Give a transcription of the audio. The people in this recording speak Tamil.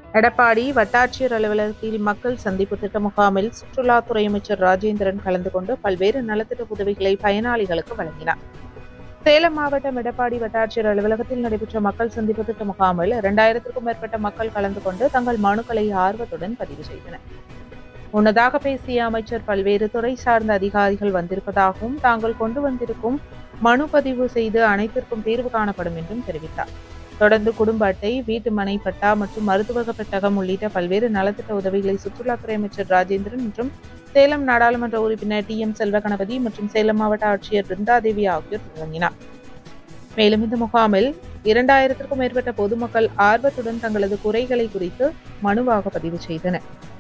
எடப்பாடி வட்டாட்சியர் அலுவலகத்தில் மக்கள் சந்திப்பு திட்ட முகாமில் சுற்றுலாத்துறை அமைச்சர் ராஜேந்திரன் கலந்து கொண்டு பல்வேறு நலத்திட்ட உதவிகளை பயனாளிகளுக்கு வழங்கினார் சேலம் மாவட்டம் எடப்பாடி வட்டாட்சியர் அலுவலகத்தில் நடைபெற்ற மக்கள் சந்திப்பு திட்ட முகாமில் இரண்டாயிரத்திற்கும் மேற்பட்ட மக்கள் கலந்து கொண்டு தங்கள் மனுக்களை ஆர்வத்துடன் பதிவு செய்தனர் முன்னதாக பேசிய அமைச்சர் பல்வேறு துறை சார்ந்த அதிகாரிகள் வந்திருப்பதாகவும் தாங்கள் கொண்டு வந்திருக்கும் மனு பதிவு செய்து அனைத்திற்கும் தீர்வு காணப்படும் என்றும் தெரிவித்தார் தொடர்ந்து குடும்ப அட்டை வீட்டு மனை பட்டா மற்றும் மருத்துவ பெட்டகம் உள்ளிட்ட பல்வேறு நலத்திட்ட உதவிகளை சுற்றுலாத்துறை அமைச்சர் ராஜேந்திரன் மற்றும் சேலம் நாடாளுமன்ற உறுப்பினர் டி எம் செல்வ கணபதி மற்றும் சேலம் மாவட்ட ஆட்சியர் பிருந்தாதேவி ஆகியோர் வழங்கினார் மேலும் இந்த முகாமில் இரண்டாயிரத்திற்கும் மேற்பட்ட பொதுமக்கள் ஆர்வத்துடன் தங்களது குறைகளை குறித்து மனுவாக பதிவு செய்தனர்